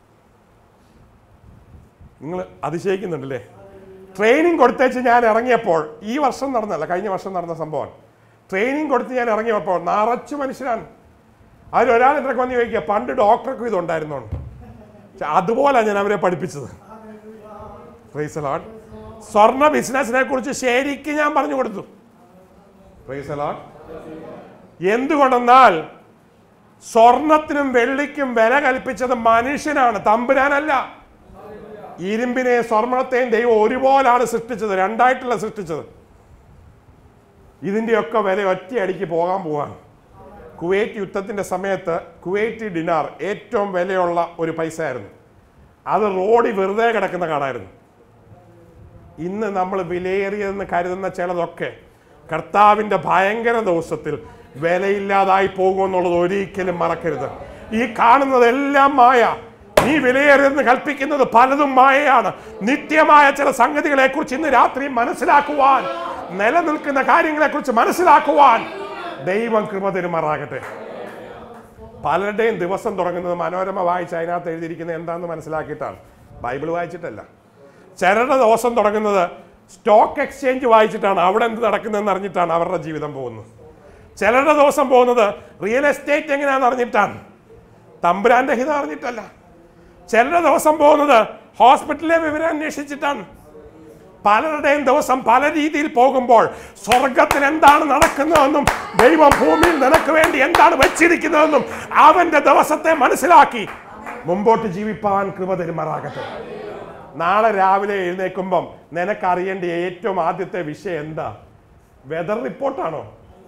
നിങ്ങൾ അതിശയിക്കുന്നുണ്ടല്ലേ ട്രെയിനിങ് കൊടുത്തേച്ച് ഞാൻ ഇറങ്ങിയപ്പോൾ ഈ വർഷം നടന്നല്ല കഴിഞ്ഞ വർഷം നടന്ന സംഭവം ട്രെയിനിങ് കൊടുത്ത് ഞാൻ ഇറങ്ങിയപ്പോൾ നിറച്ചു മനുഷ്യരാണ് അതിലൊരാൾ എൻ്റെ വന്ന് ചോദിക്കുക പണ്ട് ഡോക്ടർക്കും ഇതുണ്ടായിരുന്നോണ്ട് പക്ഷെ അതുപോലെ ഞാൻ അവരെ പഠിപ്പിച്ചത് Praise the Lord. സ്വർണ്ണ ബിസിനസിനെ കുറിച്ച് ശരിക്കും ഞാൻ പറഞ്ഞു കൊടുത്തു Praise the Lord. എന്തുകൊണ്ടെന്നാൽ സ്വർണത്തിനും വെള്ളിക്കും വില കൽപ്പിച്ചത് മനുഷ്യനാണ് തമ്പുരാനല്ല ഇരുമ്പിനെ സ്വർണത്തെയും ദൈവം ഒരുപോലാണ് സൃഷ്ടിച്ചത് രണ്ടായിട്ടല്ല സൃഷ്ടിച്ചത് ഇതിൻ്റെയൊക്കെ വില ഒറ്റയടിക്ക് പോകാൻ പോവാണ് കുവൈറ്റ് യുദ്ധത്തിന്റെ സമയത്ത് കുവൈറ്റ് ഡിനാർ ഏറ്റവും വിലയുള്ള ഒരു പൈസ ആയിരുന്നു അത് റോഡിൽ വെറുതെ കിടക്കുന്ന കാണായിരുന്നു ഇന്ന് നമ്മൾ വിലയേറിയതെന്ന് കരുതുന്ന ചിലതൊക്കെ കർത്താവിന്റെ ഭയങ്കര ദിവസത്തിൽ വിലയില്ലാതായി പോകുമെന്നുള്ളത് ഒരിക്കലും മറക്കരുത് ഈ കാണുന്നതെല്ലാം മായ നീ വിലയേറിയെന്ന് കൽപ്പിക്കുന്നത് പലതും മായയാണ് നിത്യമായ ചില സംഗതികളെ കുറിച്ച് ഇന്ന് രാത്രി മനസ്സിലാക്കുവാൻ നിലനിൽക്കുന്ന കാര്യങ്ങളെ കുറിച്ച് മനസ്സിലാക്കുവാൻ ദൈവം കൃപ തരുമാറാകട്ടെ പലരുടെയും ദിവസം തുടങ്ങുന്നത് മനോരമ വായിച്ച് അതിനകത്ത് എഴുതിയിരിക്കുന്നത് എന്താണെന്ന് മനസ്സിലാക്കിയിട്ടാണ് ബൈബിൾ വായിച്ചിട്ടല്ല ചിലരുടെ ദിവസം തുടങ്ങുന്നത് സ്റ്റോക്ക് എക്സ്ചേഞ്ച് വായിച്ചിട്ടാണ് അവിടെ എന്ത് നടക്കുന്നതെന്ന് അറിഞ്ഞിട്ടാണ് അവരുടെ ജീവിതം പോകുന്നത് ചിലരുടെ ദിവസം പോകുന്നത് റിയൽ എസ്റ്റേറ്റ് എങ്ങനെയാണെന്ന് അറിഞ്ഞിട്ടാണ് തമ്പുരാന്റെ ഹിതം അറിഞ്ഞിട്ടല്ല ചിലരുടെ ദിവസം പോകുന്നത് ഹോസ്പിറ്റലിലെ വിവരം അന്വേഷിച്ചിട്ടാണ് പലരുടെയും ദിവസം പല രീതിയിൽ പോകുമ്പോൾ സ്വർഗത്തിൽ എന്താണ് നടക്കുന്നതെന്നും ദൈവം ഭൂമിയിൽ നിനക്ക് വേണ്ടി എന്താണ് വെച്ചിരിക്കുന്നതെന്നും അവന്റെ ദിവസത്തെ മനസ്സിലാക്കി മുമ്പോട്ട് ജീവിപ്പാൻ കൃപ തരുമാറാകട്ടെ നാളെ രാവിലെ എഴുന്നേൽക്കുമ്പം നിനക്കറിയേണ്ട ഏറ്റവും ആദ്യത്തെ വിഷയം എന്താ വെതർ റിപ്പോർട്ടാണോ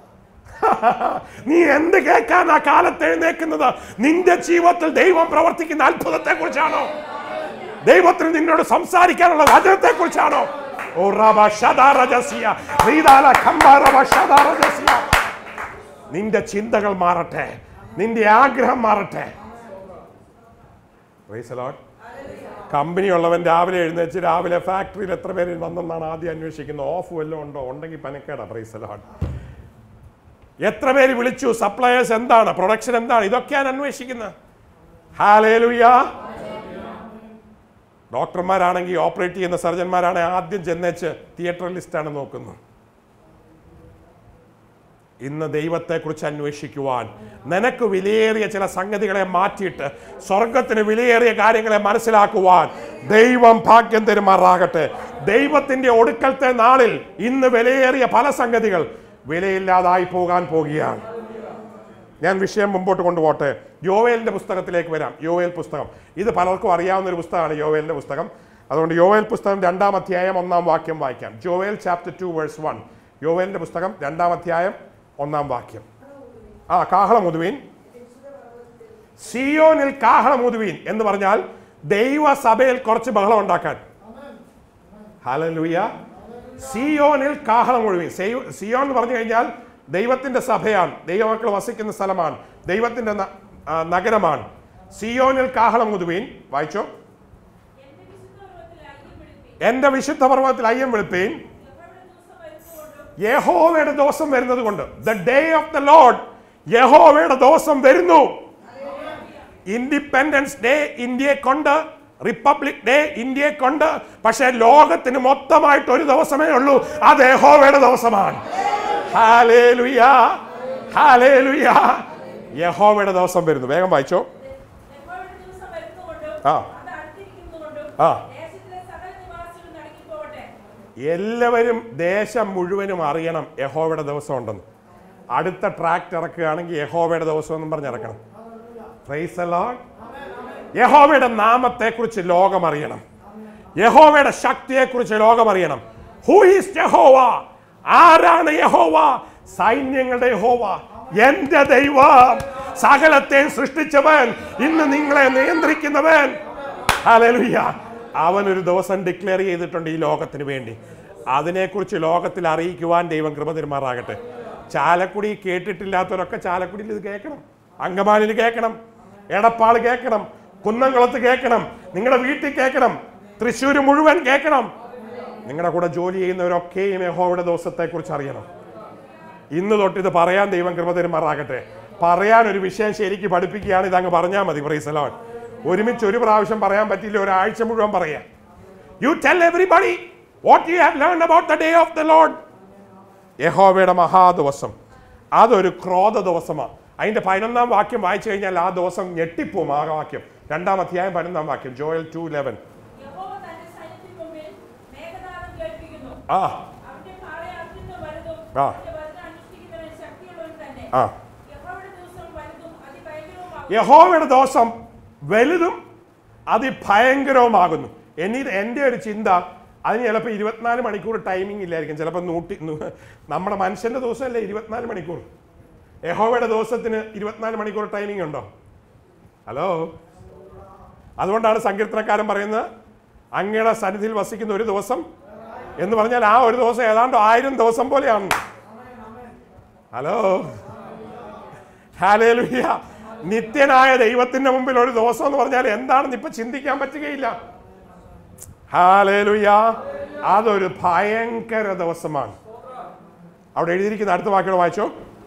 നീ എന്ത് കേൾക്കാൻ ആ കാലത്ത് എഴുന്നേക്കുന്നത് നിന്റെ ജീവിതത്തിൽ ദൈവം പ്രവർത്തിക്കുന്ന അത്ഭുതത്തെ കുറിച്ചാണോ ദൈവത്തിന് നിന്നോട് സംസാരിക്കാനുള്ള വചനത്തെ കുറിച്ചാണോ ഓ റബ ഷദാ റജസിയ, റീദാല ഖംബ റബ ഷദാ റജസിയ. നിന്റെ ചിന്തകൾ മാറട്ടെ നിന്റെ ആഗ്രഹം മാറട്ടെ Praise the Lord. കമ്പനി ഉള്ളവൻ രാവിലെ എഴുന്നേച്ച് രാവിലെ ഫാക്ടറിയിൽ എത്ര പേര് വന്നെന്നാണ് ആദ്യം അന്വേഷിക്കുന്നത് ഓഫ് വല്ലതും ഉണ്ടോ ഉണ്ടെങ്കിൽ പനക്കേടാ പ്രൈസ് ലോഡ് എത്ര പേര് വിളിച്ചു സപ്ലയേഴ്സ് എന്താണ് പ്രൊഡക്ഷൻ എന്താണ് ഇതൊക്കെയാണ് അന്വേഷിക്കുന്നത് ഹാലേലുയാ ഡോക്ടർമാരാണെങ്കിൽ ഓപ്പറേറ്റ് ചെയ്യുന്ന സർജന്മാരാണെങ്കിൽ ആദ്യം ചെന്നേച്ച് തിയേറ്റർ ലിസ്റ്റാണ് നോക്കുന്നത് ഇന്ന് ദൈവത്തെക്കുറിച്ച് അന്വേഷിക്കുവാൻ നിനക്ക് വിലയേറിയ ചില സംഗതികളെ മാറ്റിയിട്ട് സ്വർഗത്തിന് വിലയേറിയ കാര്യങ്ങളെ മനസ്സിലാക്കുവാൻ ദൈവം ഭാഗ്യം തരുമാറാകട്ടെ ദൈവത്തിന്റെ ഒടുക്കലത്തെ നാളിൽ ഇന്ന് വിലയേറിയ പല സംഗതികൾ വിലയില്ലാതായി പോകാൻ പോകുകയാണ് ഞാൻ വിഷയം മുമ്പോട്ട് കൊണ്ടുപോട്ടെ യോവേലിന്റെ പുസ്തകത്തിലേക്ക് വരാം യോവേൽ പുസ്തകം ഇത് പലർക്കും അറിയാവുന്ന ഒരു പുസ്തകമാണ് യോവേലിന്റെ പുസ്തകം അതുകൊണ്ട് യോവേൽ പുസ്തകം രണ്ടാം അധ്യായം ഒന്നാം വാക്യം വായിക്കാം Joel chapter two verse one യോവേലിന്റെ പുസ്തകം രണ്ടാം അധ്യായം ഒന്നാം വാക്യം ആ കാഹളമുതുവീൻ സിയോനിൽ കാഹളമുതുവീൻ എന്ന് പറഞ്ഞാൽ ദൈവസഭയിൽ കുറച്ച് ബഹളം ഉണ്ടാക്കാൻ ഹലലുയ സിയോനിൽ കാഹളം ഒഴുകി സെയോ- സിയോൻ എന്ന് പറഞ്ഞു കഴിഞ്ഞാൽ ദൈവത്തിന്റെ സഭയാണ് ദൈവമക്കൾ വസിക്കുന്ന സ്ഥലമാണ് ദൈവത്തിന്റെ ന- ആ, നഗരമാണ് സിയോനിൽ കാഹളം മുതുവീൻ വായിച്ചോ എന്റെ വിശുദ്ധ പർവ്വതത്തിൽ അയ്യം വിളിപ്പീൻ എന്റെ വിശുദ്ധ പർവ്വതത്തിൽ അയ്യം വിളിപ്പീൻ യഹോവയുടെ ദിവസം വരുന്നുകൊണ്ടും യഹോവയുടെ ദിവസം വരുന്നത് കൊണ്ട് the day of the Lord യഹോവയുടെ ദിവസം വരുന്നു ഇൻഡിപെൻഡൻസ് ഡേ ഇന്ത്യയെ കൊണ്ട് റിപ്പബ്ലിക് ഡേ ഇന്ത്യയെ കൊണ്ട് പക്ഷേ ലോകത്തിന് മൊത്തമായിട്ട് ഒരു ദിവസമേ ഉള്ളൂ അത് യഹോവയുടെ ദിവസമാണ് ഹാലേലുയ ഹാലേലുയ യഹോവയുടെ ദിവസം വരുന്നു വേഗം വായിച്ചോ യഹോവയുടെ ദിവസം വരുന്നുകൊണ്ടും ആ. അത് അടുത്തിരിക്കുന്നതുകൊണ്ടും ആ. ദേശത്തിലെ സകല നിവാസികളും നടുങ്ങിപ്പോകട്ടെ എല്ലാവരും ദേശം മുഴുവനും അറിയണം യഹോവയുടെ ദിവസം ഉണ്ടെന്ന് അടുത്ത ട്രാക്ട് ഇറക്കുകയാണെങ്കിൽ യഹോവയുടെ ദിവസം എന്നും പറഞ്ഞ് ഇറക്കണം Praise the Lord. യഹോവയുടെ നാമത്തെക്കുറിച്ച് ലോകം അറിയണം യഹോവയുടെ ശക്തിയെക്കുറിച്ച് ലോകം അറിയണം ഹൂ ഈസ് യഹോവ ആരാണ് യഹോവ സൈന്യങ്ങളുടെ യഹോവ എന്റെ ദൈവം സകലത്തെ സൃഷ്ടിച്ചവൻ ഇന്ന് നിങ്ങളെ നിയന്ത്രിക്കുന്നവൻ ഹല്ലേലൂയ അവൻ ഒരു ദിവസം ഡിക്ലെയർ ചെയ്തിട്ടുണ്ട് ഈ ലോകത്തിന് വേണ്ടി അതിനെക്കുറിച്ച് ലോകത്തിൽ അറിയിക്കുവാൻ ദൈവം കൃപ തിരുമാറാകട്ടെ ചാലക്കുടി കേട്ടിട്ടില്ലാത്തവരൊക്കെ ചാലക്കുടിയിൽ ഇത് കേൾക്കണം അങ്കമാലിൽ കേൾക്കണം എടപ്പാൾ കേൾക്കണം കുന്നംകുളത്ത് കേൾക്കണം നിങ്ങളുടെ വീട്ടിൽ കേൾക്കണം തൃശ്ശൂർ മുഴുവൻ കേൾക്കണം നിങ്ങളുടെ കൂടെ ജോലി ചെയ്യുന്നവരൊക്കെയും യഹോവയുടെ ദിവസത്തെക്കുറിച്ച് അറിയണം ഇന്ന് തൊട്ട് ഇത് പറയാൻ ദൈവം കൃപ തരുമാറാകട്ടെ പറയാൻ ഒരു വിഷയം ശരിക്ക് പഠിപ്പിക്കുകയാണ് ഇതങ്ങ് പറഞ്ഞാൽ മതി പ്രൈസലോൺ ഒരുമിച്ച് ഒരു പ്രാവശ്യം പറയാൻ പറ്റില്ല ഒരാഴ്ച മുഴുവൻ പറയാം you tell everybody what you have learn about the day of the Lord യഹോവയുടെ മഹാദിവസം അതൊരു ക്രോധ ദിവസമാണ് അതിന്റെ പതിനൊന്നാം വാക്യം വായിച്ചു കഴിഞ്ഞാൽ ആ ദിവസം ഞെട്ടിപ്പോവും ആ വാക്യം രണ്ടാം അധ്യായം പതിനൊന്നാം വാക്യം ജോയൽ ടു ലെവൻ യഹോവ തന്റെ സൈന്യത്തിന് മുമ്പിൽ മേഘനാദം കേൾപ്പിക്കുന്നു ആ അവന്റെ പാളയം അത്യന്തം വലുതും ആ. അവന്റെ വചനം അനുഷ്ഠിക്കുന്നവൻ ശക്തിയുള്ളവൻ തന്നെ ആ യഹോവയുടെ ദിവസം വലുതും അതിഭയങ്കരവുമാകും യഹോവയുടെ ദിവസം വലുതും അതിഭയങ്കരവുമാകുന്നു എന്നി എൻ്റെ ഒരു ചിന്ത അതിന് ചിലപ്പോൾ ഇരുപത്തിനാല് മണിക്കൂർ ടൈമിംഗ് ഇല്ലായിരിക്കും ചിലപ്പോൾ നൂറ്റി നൂ- നമ്മുടെ മനുഷ്യൻ്റെ ദിവസമല്ലേ ഇരുപത്തിനാല് മണിക്കൂർ യഹോവയുടെ ദിവസത്തിന് ഇരുപത്തിനാല് മണിക്കൂർ ടൈമിംഗ് ഉണ്ടോ ഹലോ അതുകൊണ്ടാണ് സങ്കീർത്തനക്കാരൻ പറയുന്നത് അങ്ങയുടെ സന്നിധിയിൽ വസിക്കുന്ന ഒരു ദിവസം എന്ന് പറഞ്ഞാൽ ആ ഒരു ദിവസം ഏതാണ്ട് ആയിരം ദിവസം പോലെയാണ് ഹലോ ഹാലേലുയ്യ നിത്യനായ ദൈവത്തിന്റെ മുമ്പിൽ ഒരു ദിവസം എന്ന് പറഞ്ഞാൽ എന്താണെന്ന് ഇപ്പൊ ചിന്തിക്കാൻ പറ്റുകയില്ല ഹാലേലുയ്യ അതൊരു ഭയങ്കര ദിവസമാണ് അവിടെ എഴുതിയിരിക്കുന്ന അടുത്ത വാക്കുകൾ വായിച്ചോ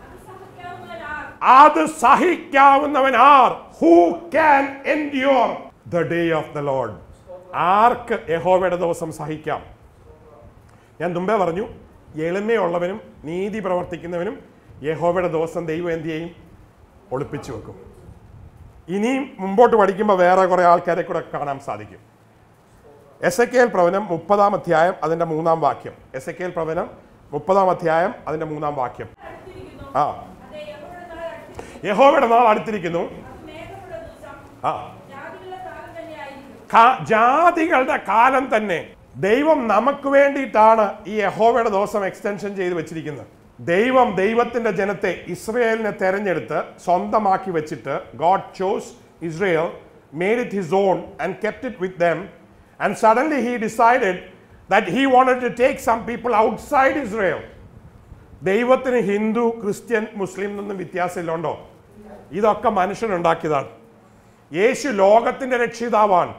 അത് സഹിക്കാവുന്നവൻ ആർ അത് സഹിക്കാവുന്നവൻ ആർ who can endure the day of the Lord ആർക്ക് യഹോവയുടെ ദിവസം സഹിക്കാം ഞാൻ മുമ്പേ പറഞ്ഞു എളിമയുള്ളവനും നീതി പ്രവർത്തിക്കുന്നവനും യഹോവയുടെ ദിവസം ദൈവം എന്ത് ചെയ്യും ഒളിപ്പിച്ചു വെക്കും ഇനിയും മുമ്പോട്ട് പഠിക്കുമ്പോൾ വേറെ കുറേ ആൾക്കാരെ കൂടെ കാണാൻ സാധിക്കും എസ് എ കെ എൽ പ്രവനം മുപ്പതാം അധ്യായം അതിൻ്റെ മൂന്നാം വാക്യം എസ് എ കെ എൽ പ്രവനം മുപ്പതാം അധ്യായം അതിൻ്റെ മൂന്നാം വാക്യം അടുത്തിരിക്കുന്നു ആ അതെ യഹോവയുടെ നാൾ അടുത്തിരിക്കുന്നു യഹോവയുടെ നാൾ അടുത്തിരിക്കുന്നു അത് മേഘമുള്ള ദിവസം ആ ജാതികളുടെ കാലം തന്നെയായിരിക്കും കാ- ജാതികളുടെ കാലം തന്നെ ദൈവം നമുക്ക് വേണ്ടിയിട്ടാണ് ഈ യഹോവയുടെ ദിവസം എക്സ്റ്റൻഷൻ ചെയ്ത് വെച്ചിരിക്കുന്നത് ദൈവം ദൈവത്തിന്റെ ജനത്തെ ഇസ്രയേലിനെ തെരഞ്ഞെടുത്ത് സ്വന്തമാക്കി വെച്ചിട്ട് God chose Israel made it his own and kept it with them and suddenly he decided that he wanted to take some people outside Israel ദൈവത്തിന് ഹിന്ദു ക്രിസ്ത്യൻ മുസ്ലിം എന്നൊന്നും വ്യത്യാസമില്ലുണ്ടോ ഇതൊക്കെ മനുഷ്യനുണ്ടാക്കിയതാണ് യേശു ലോകത്തിന്റെ രക്ഷിതാവാണ്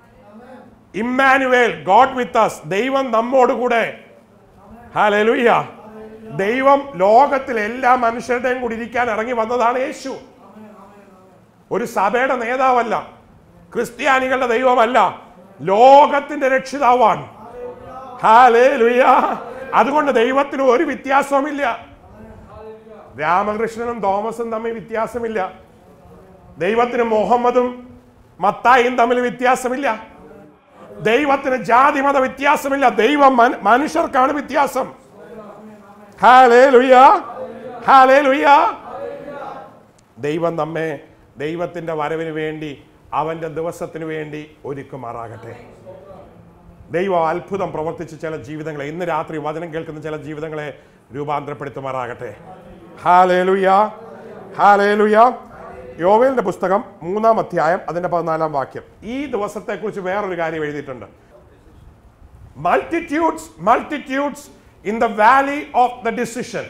ഇമ്മാനുവേൽ ഗോഡ് വിത്ത് അസ് ദൈവം നമ്മോടുകൂടെ ഹാലലുയ്യ ദൈവം ലോകത്തിൽ എല്ലാ മനുഷ്യരുടെയും കൂടി ഇരിക്കാൻ ഇറങ്ങി വന്നതാണ് യേശു ഒരു സഭയുടെ നേതാവല്ല ക്രിസ്ത്യാനികളുടെ ദൈവമല്ല ലോകത്തിന്റെ രക്ഷിതാവാണ് ഹാലേലുയ്യ അതുകൊണ്ട് ദൈവത്തിന് ഒരു വ്യത്യാസവുമില്ല രാമകൃഷ്ണനും തോമസും തമ്മിൽ വ്യത്യാസമില്ല ദൈവത്തിന് മുഹമ്മദും മത്തായും തമ്മിൽ വ്യത്യാസമില്ല ദൈവത്തിന് ജാതി മത വ്യത്യാസമില്ല ദൈവം മന- മനുഷ്യർക്കാണ് വ്യത്യാസം ഹാലേലുയ്യ ഹാലേലുയ്യ ദൈവം നമ്മെ ദൈവത്തിന്റെ വരവിന് വേണ്ടി അവന്റെ ദിവസത്തിന് വേണ്ടി ഒരുക്കുമാറാകട്ടെ ദൈവം അത്ഭുതം പ്രവർത്തിച്ച ചില ജീവിതങ്ങളെ ഇന്ന് രാത്രി വചനം കേൾക്കുന്ന ചില ജീവിതങ്ങളെ രൂപാന്തരപ്പെടുത്തുമാറാകട്ടെ ഹാലേലുയ ഹാലേലുയ യോവേലിന്റെ പുസ്തകം മൂന്നാം അധ്യായം അതിന്റെ പതിനാലാം വാക്യം ഈ ദിവസത്തെക്കുറിച്ച് വേറൊരു കാര്യം എഴുതിയിട്ടുണ്ട് multitudes multitudes in the valley of the decision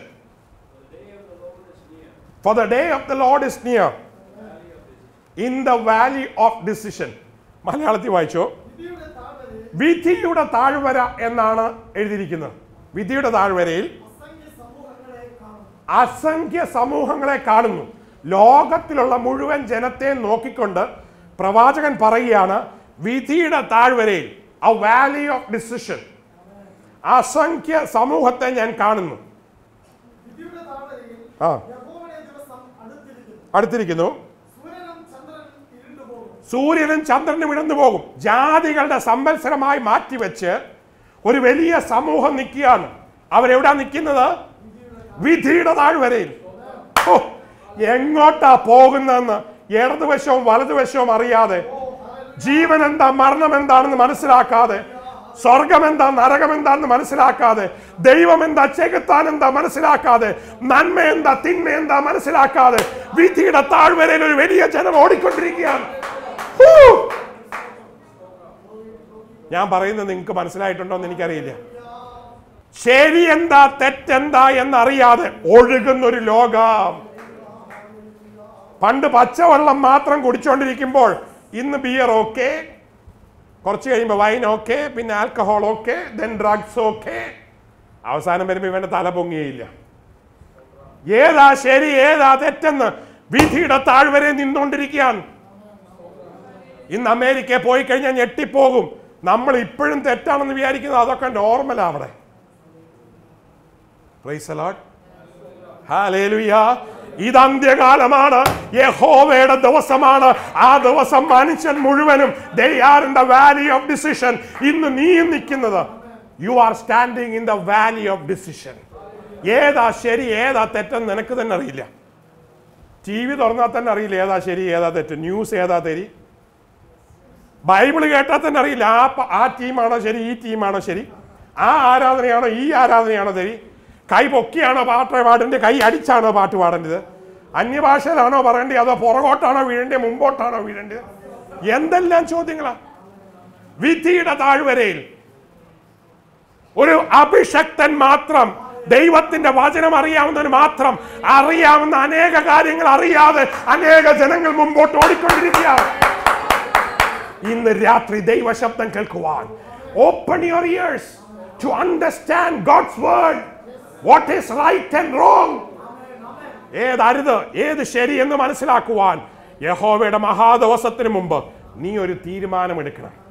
for the day of the Lord is near in the valley of decision മലയാളത്തിൽ വായിച്ചോ വിധിയുടെ താഴ്വരയിൽ വിധിയുടെ താഴ്വര എന്നാണ് എഴുതിയിരിക്കുന്നത് വിധിയുടെ താഴ്വരയിൽ അസംഖ്യ സമൂഹങ്ങളെ കാണുന്നു അസംഖ്യ സമൂഹങ്ങളെ കാണുന്നു ലോകത്തിലുള്ള മുഴുവൻ ജനത്തെ നോക്കിക്കൊണ്ട് പ്രവാചകൻ പറയുകയാണ് വിധിയുടെ താഴ്വരയിൽ ആ വാലി ഓഫ് ഡിസിഷൻ അസംഖ്യ സമൂഹത്തെ ഞാൻ കാണുന്നു വിധിയുടെ താഴ്വരയിൽ ആ യഹോവയുടെ ദിവസം അടുത്തിരിക്കുന്നു അടുത്തിരിക്കുന്നു സൂര്യനും ചന്ദ്രനും ഇരുണ്ടുപോകും സൂര്യനും ചന്ദ്രനും ഇഴന്നു പോകും ജാതികളുടെ സംവത്സരമായി മാറ്റിവെച്ച് ഒരു വലിയ സമൂഹം നിൽക്കുകയാണ് അവരെവിടാ നിൽക്കുന്നത് വിധിയുടെ താഴ്വരയിൽ ഓ, എങ്ങോട്ടാ പോകുന്നതെന്ന് ഇടതുവശവും വലതുവശവും അറിയാതെ ജീവൻ എന്താ മരണം എന്താണെന്ന് മനസ്സിലാക്കാതെ സ്വർഗം എന്താ നരകം എന്താണെന്ന് മനസ്സിലാക്കാതെ ദൈവം എന്താ ചെകുത്താൻ എന്താ മനസ്സിലാക്കാതെ നന്മ എന്താ തിന്മ എന്താ മനസ്സിലാക്കാതെ വിധിയുടെ താഴ്വരയിൽ ഒരു വലിയ ജനം ഓടിക്കൊണ്ടിരിക്കുകയാണ് ഹൂ! ഞാൻ പറയുന്നത് നിങ്ങൾക്ക് മനസ്സിലായിട്ടുണ്ടോ എന്ന് എനിക്കറിയില്ല ശരി എന്താ തെറ്റെന്താ എന്നറിയാതെ ഒഴുകുന്ന ഒരു ലോകം പണ്ട് പച്ചവെള്ളം മാത്രം കുടിച്ചുകൊണ്ടിരിക്കുമ്പോൾ ഇന്ന് ബിയർ ഓക്കെ കുറച്ച് കഴിയുമ്പോൾ വൈൻ ഓക്കെ പിന്നെ alcohol okay then drugs okay അവസാനം വരുമ്പോൾ ഇവന്റെ തല പൊങ്ങിയില്ല ഏതാ ശരി ഏതാ തെറ്റെന്ന് വിധിയുടെ താഴ്വരെ നിന്നുകൊണ്ടിരിക്കുകയാണ് ഇന്ന് അമേരിക്ക പോയി കഴിഞ്ഞാൽ ഞെട്ടിപ്പോകും നമ്മൾ ഇപ്പോഴും തെറ്റാണെന്ന് വിചാരിക്കുന്നത് അതൊക്കെ നോർമലാ അവിടെ Praise the Lord. Hallelujah. ഇത് അന്ത്യകാലമാണ് യഹോവയുടെ ദിവസമാണ് ആ ദിവസം മനുഷ്യൻ മുഴുവനും they are in the valley of decision ഇന്ന് നീയും നിൽക്കുന്നത് you are standing in the valley of decision ഏതാ ശരി ഏതാ തെറ്റെന്ന് നിനക്ക് തന്നെ അറിയില്ല ടി വി തുറന്നാൽ തന്നെ അറിയില്ല ഏതാ ശരി ഏതാ തെറ്റ് ന്യൂസ് ഏതാ തെരി ബൈബിൾ കേട്ടാൽ തന്നെ അറിയില്ല ആ പ- ആ ടീമാണോ ശരി ഈ ടീമാണോ ശരി ആ ആരാധനയാണോ ഈ ആരാധനയാണോ ശരി കൈ പൊക്കിയാണോ പാട്ട് പാടേണ്ടത് കൈ അടിച്ചാണോ പാട്ട് പാടേണ്ടത് അന്യഭാഷയിലാണോ പറയേണ്ടത് അതോ പുറകോട്ടാണോ വീഴേണ്ടത് മുമ്പോട്ടാണോ വീഴേണ്ടത് എന്തെല്ലാം ചോദ്യങ്ങളാ വിധിയുടെ താഴ്വരയിൽ ഒരു അഭിഷക്തൻ മാത്രം ദൈവത്തിന്റെ വചനം അറിയാവുന്നവന് മാത്രം അറിയാവുന്ന അനേക കാര്യങ്ങൾ അറിയാതെ അനേക ജനങ്ങൾ മുമ്പോട്ട് ഓടിക്കൊണ്ടിരിക്കുകയാണ് ഇന്ന് രാത്രി ദൈവശബ്ദം കേൾക്കുവാൻ open your ears to understand God's word what is right and wrong ഏത് അരുത് ഏത് ശരി എന്ന് മനസ്സിലാക്കുവാൻ യഹോവയുടെ മഹാദിവസത്തിന് മുമ്പ് നീ ഒരു തീരുമാനമെടുക്കണം